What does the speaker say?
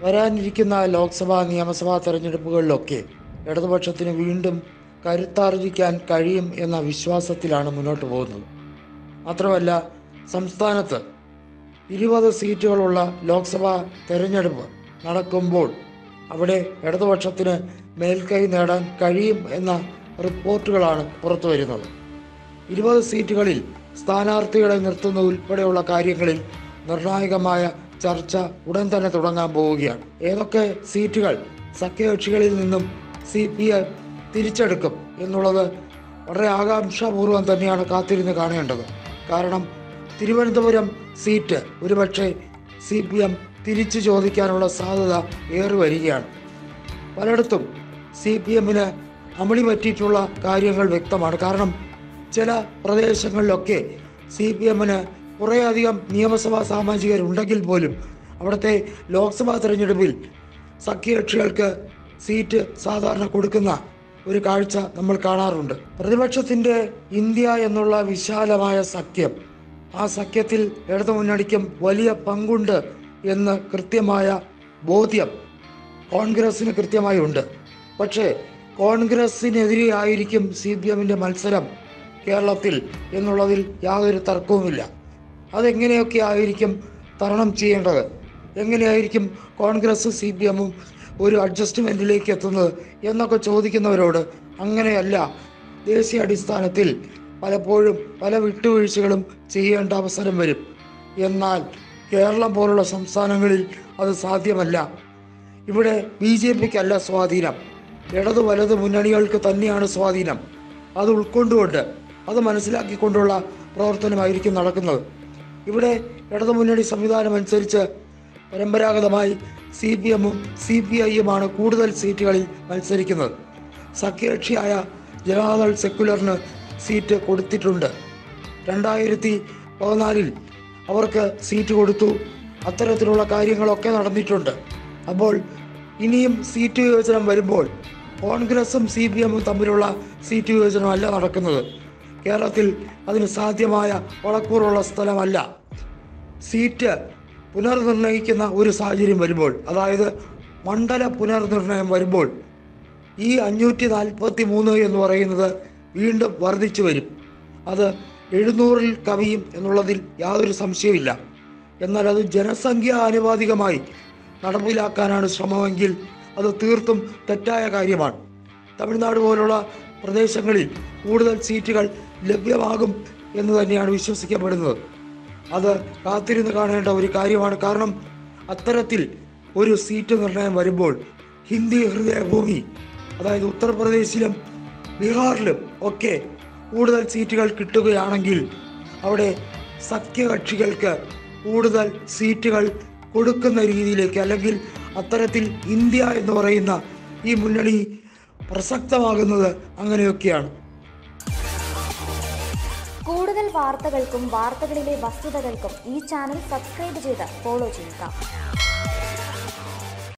വരാനിരിക്കുന്ന ലോക്സഭാ നിയമസഭാ തെരഞ്ഞെടുപ്പുകളിലൊക്കെ ഇടതുപക്ഷത്തിന് വീണ്ടും കരുത്താർജിക്കാൻ കഴിയും എന്ന വിശ്വാസത്തിലാണ് മുന്നോട്ട് പോകുന്നത് മാത്രമല്ല സംസ്ഥാനത്ത് ഇരുപത് സീറ്റുകളുള്ള ലോക്സഭാ തെരഞ്ഞെടുപ്പ് നടക്കുമ്പോൾ അവിടെ ഇടതുപക്ഷത്തിന് മേൽക്കൈ നേടാൻ കഴിയും എന്ന റിപ്പോർട്ടുകളാണ് പുറത്തു വരുന്നത് ഇരുപത് സീറ്റുകളിൽ സ്ഥാനാർത്ഥികളെ നിർത്തുന്നത് ഉൾപ്പെടെയുള്ള കാര്യങ്ങളിൽ നിർണായകമായ ചർച്ച ഉടൻ തന്നെ തുടങ്ങാൻ പോവുകയാണ് ഏതൊക്കെ സീറ്റുകൾ സഖ്യകക്ഷികളിൽ നിന്നും സി പി ഐ തിരിച്ചെടുക്കും എന്നുള്ളത് വളരെ ആകാംക്ഷാപൂർവം തന്നെയാണ് കാത്തിരുന്ന് കാണേണ്ടത് കാരണം തിരുവനന്തപുരം സീറ്റ് ഒരുപക്ഷെ സി പി എം തിരിച്ചു ചോദിക്കാനുള്ള സാധ്യത ഏറി വരികയാണ് പലയിടത്തും സി പി എമ്മിന് അമളി പറ്റിയിട്ടുള്ള കാര്യങ്ങൾ വ്യക്തമാണ് കാരണം ചില പ്രദേശങ്ങളിലൊക്കെ സി പി എമ്മിന് കുറേയധികം നിയമസഭാ സാമാജികരുണ്ടെങ്കിൽ പോലും അവിടുത്തെ ലോക്സഭാ തെരഞ്ഞെടുപ്പിൽ സഖ്യകക്ഷികൾക്ക് സീറ്റ് സാധാരണ കൊടുക്കുന്ന ഒരു കാഴ്ച നമ്മൾ കാണാറുണ്ട് പ്രതിപക്ഷത്തിന്റെ ഇന്ത്യ എന്നുള്ള വിശാലമായ സഖ്യം ആ സഖ്യത്തിൽ ഇടതുമുന്നണിക്കും വലിയ പങ്കുണ്ട് എന്ന് കൃത്യമായ ബോധ്യം കോൺഗ്രസിന് കൃത്യമായി ഉണ്ട് പക്ഷേ കോൺഗ്രസിനെതിരെ ആയിരിക്കും സി പി എമ്മിൻ്റെ മത്സരം കേരളത്തിൽ എന്നുള്ളതിൽ യാതൊരു തർക്കവുമില്ല അതെങ്ങനെയൊക്കെ ആയിരിക്കും തരണം ചെയ്യേണ്ടത് എങ്ങനെയായിരിക്കും കോൺഗ്രസ് സി പി എമ്മും ഒരു അഡ്ജസ്റ്റ്മെൻറ്റിലേക്ക് എത്തുന്നത് എന്നൊക്കെ ചോദിക്കുന്നവരോട് അങ്ങനെയല്ല ദേശീയ അടിസ്ഥാനത്തിൽ പലപ്പോഴും പല വിട്ടുവീഴ്ചകളും ചെയ്യേണ്ട അവസരം വരും എന്നാൽ കേരളം പോലുള്ള സംസ്ഥാനങ്ങളിൽ അത് സാധ്യമല്ല ഇവിടെ ബി ജെ പിക്കല്ല സ്വാധീനം ഇടതു വലത് മുന്നണികൾക്ക് തന്നെയാണ് സ്വാധീനം അത് ഉൾക്കൊണ്ടുകൊണ്ട് അത് മനസ്സിലാക്കിക്കൊണ്ടുള്ള പ്രവർത്തനമായിരിക്കും നടക്കുന്നത് ഇവിടെ ഇടതു മുന്നണി സംവിധാനം അനുസരിച്ച് പരമ്പരാഗതമായി സി പി എമ്മും സി പി ഐയുമാണ് കൂടുതൽ സീറ്റുകളിൽ മത്സരിക്കുന്നത് സഖ്യകക്ഷിയായ ജനതാദൾ സെക്യുലറിന് സീറ്റ് കൊടുത്തിട്ടുണ്ട് രണ്ടായിരത്തി പതിനാലിൽ അവർക്ക് സീറ്റ് കൊടുത്തു അത്തരത്തിലുള്ള കാര്യങ്ങളൊക്കെ നടന്നിട്ടുണ്ട് അപ്പോൾ ഇനിയും സീറ്റ് വിഭജനം വരുമ്പോൾ കോൺഗ്രസും സി പി എമ്മും തമ്മിലുള്ള സീറ്റ് വിഭജനമല്ല നടക്കുന്നത് കേരളത്തിൽ അതിന് സാധ്യമായ വളക്കൂറുള്ള സ്ഥലമല്ല സീറ്റ് പുനർനിർണയിക്കുന്ന ഒരു സാഹചര്യം വരുമ്പോൾ അതായത് മണ്ഡല പുനർനിർണയം വരുമ്പോൾ ഈ അഞ്ഞൂറ്റി നാൽപ്പത്തി മൂന്ന് എന്ന് പറയുന്നത് വീണ്ടും വർദ്ധിച്ചു വരും അത് എഴുന്നൂറിൽ കവിയും എന്നുള്ളതിൽ യാതൊരു സംശയമില്ല എന്നാൽ അത് ജനസംഖ്യ ആനുപാതികമായി നടപ്പിലാക്കാനാണ് ശ്രമമെങ്കിൽ അത് തീർത്തും തെറ്റായ കാര്യമാണ് തമിഴ്നാട് പോലുള്ള പ്രദേശങ്ങളിൽ കൂടുതൽ സീറ്റുകൾ ലഭ്യമാകും എന്ന് തന്നെയാണ് വിശ്വസിക്കപ്പെടുന്നത് അത് കാത്തിരുന്ന് കാണേണ്ട ഒരു കാര്യമാണ് കാരണം അത്തരത്തിൽ ഒരു സീറ്റ് നിർണയം വരുമ്പോൾ ഹിന്ദി ഹൃദയഭൂമി അതായത് ഉത്തർപ്രദേശിലും ബീഹാറിലും ഒക്കെ കൂടുതൽ സീറ്റുകൾ കിട്ടുകയാണെങ്കിൽ അവിടെ സഖ്യകക്ഷികൾക്ക് കൂടുതൽ സീറ്റുകൾ കൊടുക്കുന്ന രീതിയിലേക്ക് അല്ലെങ്കിൽ അത്തരത്തിൽ ഇന്ത്യ എന്ന് പറയുന്ന ഈ മുന്നണി പ്രസക്തമാകുന്നത് അങ്ങനെയൊക്കെയാണ് കൂടുതൽ വാർത്തകൾക്കും വാർത്തകളിലെ വസ്തുതകൾക്കും ഈ ചാനൽ സബ്സ്ക്രൈബ് ചെയ്ത് ഫോളോ ചെയ്യുക